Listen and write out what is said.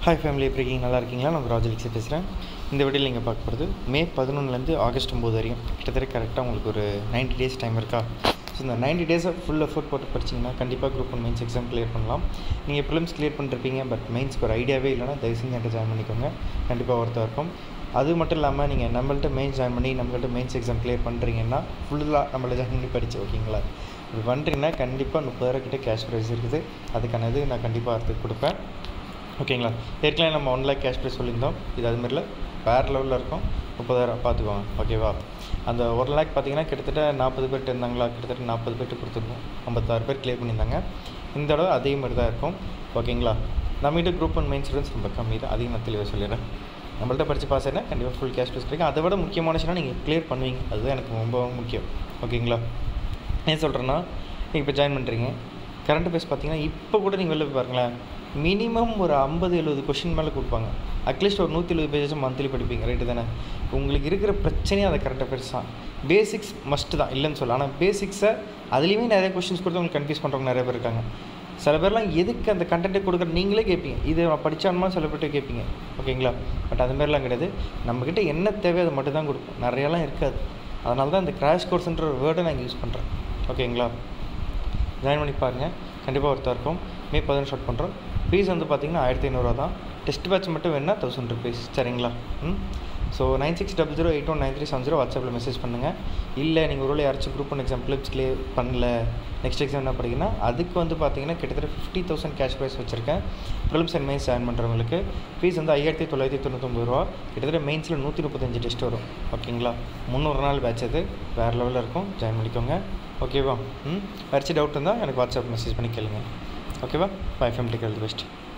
hi family எப்படி இருக்கீங்க நல்லா இருக்கீங்களா நான் ராஜலிக்ஸை பேசுகிறேன் இந்த வீடியோவில் நீங்கள் பார்க்க போகிறது மே பதினொன்றுலேருந்து ஆகஸ்ட் ஒம்பது வரையும் கிட்டத்தட்ட கரெக்டாக உங்களுக்கு ஒரு 90 டேஸ் டைம் இருக்கா ஸோ இந்த 90 டேஸை ஃபுல் எஃபோர்ட் போட்டு படிச்சிங்கன்னா கண்டிப்பாக group one mains exam clear பண்ணலாம் நீங்கள் ப்ரிலிம்ஸ் கிளியர் பண்ணிருப்பீங்க பட் மெயின்ஸ்க்கு ஒரு ஐடியாவே இல்லைனா தயவு செஞ்சு என்கிட்ட ஜாயின் பண்ணிக்கோங்க கண்டிப்பாக ஒருத்தர் இருக்கும் அது மட்டும் இல்லாமல் நீங்கள் நம்மள்ட்ட மெயின்ஸ் ஜாயின் பண்ணி நம்மள்ட்ட மெயின்ஸ் எக்ஸாம் கிளியர் பண்ணுறீங்கன்னா ஃபுல்லாக நம்மள ஜாயின் பண்ணி படிச்சு ஓகேங்களா இப்படி பண்ணுறீங்கன்னா கண்டிப்பாக முப்பதாயிரம் கிட்ட கேஷ் ப்ரைஸ் இருக்குது அதுக்கான இது நான் கண்டிப்பாக அடுத்து கொடுப்பேன் ஓகேங்களா ஏற்கனவே நம்ம ஒன் லேக் கேஷ் ப்ரைஸ் சொல்லியிருந்தோம் இது அது மாதிரில வேறு லெவலில் இருக்கும் முப்பதாயிரம் பார்த்துக்கோங்க ஓகேவா அந்த ஒரு லேக் பார்த்தீங்கன்னா கிட்டத்தட்ட நாற்பது பேர்ட்டு இருந்தாங்களா கிட்டத்தட்ட நாற்பது பேர்ட்டு கொடுத்துருந்தோம் ஐம்பத்தாறு பேர் கிளியர் பண்ணியிருந்தாங்க இந்த தடவை அதே மாதிரி தான் இருக்கும் ஓகேங்களா நம்மகிட்ட குரூப் ஒன் மெயின் ஸ்டூடெண்ட்ஸ் ரொம்ப கம்மி தான் அதையும் நான் தெளிவாக சொல்லிடுறேன் நம்மள்ட்ட படித்து பாஸ் ஆகினா கண்டிப்பாக ஃபுல் கேஷ் ப்ரைஸ் கிடைக்கும் அதை விட முக்கியமான விஷயம் நீங்கள் கிளியர் பண்ணுவீங்க அதுதான் எனக்கு ரொம்ப முக்கியம் ஓகேங்களா ஏன் சொல்கிறேன்னா நீங்கள் இப்போ ஜாயின் பண்ணுறீங்க கரண்ட் பேஸ் பார்த்தீங்கன்னா இப்போ கூட நீங்கள் வெளில போய் பாருங்களேன் மினிமம் ஒரு ஐம்பது எழுபது கொஷின் மேலே கொடுப்பாங்க அட்லீஸ்ட் ஒரு நூற்றி எழுபது பேஜஸ் மந்த்லி படிப்பீங்க ரைட்டு தானே உங்களுக்கு இருக்கிற பிரச்சனையே அதை கரெக்டாக பேஸ் தான் பேசிக்ஸ் மஸ்ட்டு தான் இல்லைன்னு சொல்ல ஆனால் பேசிக்ஸை அதுலேயுமே நிறைய கொஷின்ஸ் கொடுத்து உங்களுக்கு கன்ஃபியூஸ் பண்ணுறவங்க நிறைய பேர் இருக்காங்க சில பேர்லாம் எதுக்கு அந்த கண்டென்ட்டை கொடுக்குற நீங்களே கேட்பீங்க இது நான் படித்தானுமா சில பேர்ட்டு கேட்பீங்க ஓகேங்களா பட் அது மாதிரிலாம் கிடையாது நம்மக்கிட்ட என்ன தேவையோ அதை மட்டும் தான் கொடுப்போம் நிறையாலாம் இருக்காது அதனால தான் இந்த கிராஷ் கோர்ஸ்ன்ற ஒரு வேர்டை நான் யூஸ் பண்ணுறேன் ஓகேங்களா ஜாயின் பண்ணி பாருங்கள் கண்டிப்பாக ஒருத்தர் இருக்கும் மே பதினொன்று ஸ்டார்ட் பண்ணுறோம் ஃபீஸ் வந்து பார்த்தீங்கன்னா ஆயிரத்தி ஐநூறுரூவா தான் டெஸ்ட் பேட்ச் மட்டும் வேணுன்னா தௌசண்ட் ருபீஸ் சரிங்களா hmm so nine six double zero eight one nine three seven zero வாட்ஸ்அப்பில் மெசேஜ் பண்ணுங்கள் இல்லை நீங்கள் ஒரு வேளை யாராச்சும் குரூப் ஒன் எக்ஸாம் ஃபிலிப்ஸ் கிளியர் பண்ணல நெக்ஸ்ட் எக்ஸாம் என்ன படிங்கன்னா அதுக்கு வந்து பார்த்தீங்கன்னா கிட்டத்தட்ட ஃபிஃப்டி தௌசண்ட் கேஷ் ப்ரைஸ் வச்சுருக்கேன் ப்ரிலிம்ஸ் அண்ட் மெயின்ஸ் ஜாயின் பண்ணுறவங்களுக்கு ஃபீஸ் வந்து ஐயாயிரத்தி தொள்ளாயிரத்தி தொண்ணூத்தொம்பது ரூபா கிட்டத்தட்ட மெயின்ஸில் நூற்றி முப்பத்தஞ்சு டெஸ்ட் வரும் ஓகேங்களா முந்நூறு நாள் பேட்ச் அது வேறு லெவலில் இருக்கும் ஜாயின் பண்ணிக்கோங்க ஓகேவா ம் வேறு டவுட் இருந்தால் எனக்கு வாட்ஸ்அப் மெசேஜ் பண்ணி கேளுங்க ஓகேவா பை ஃபேமிலிக்கு ஆல் தி பெஸ்ட்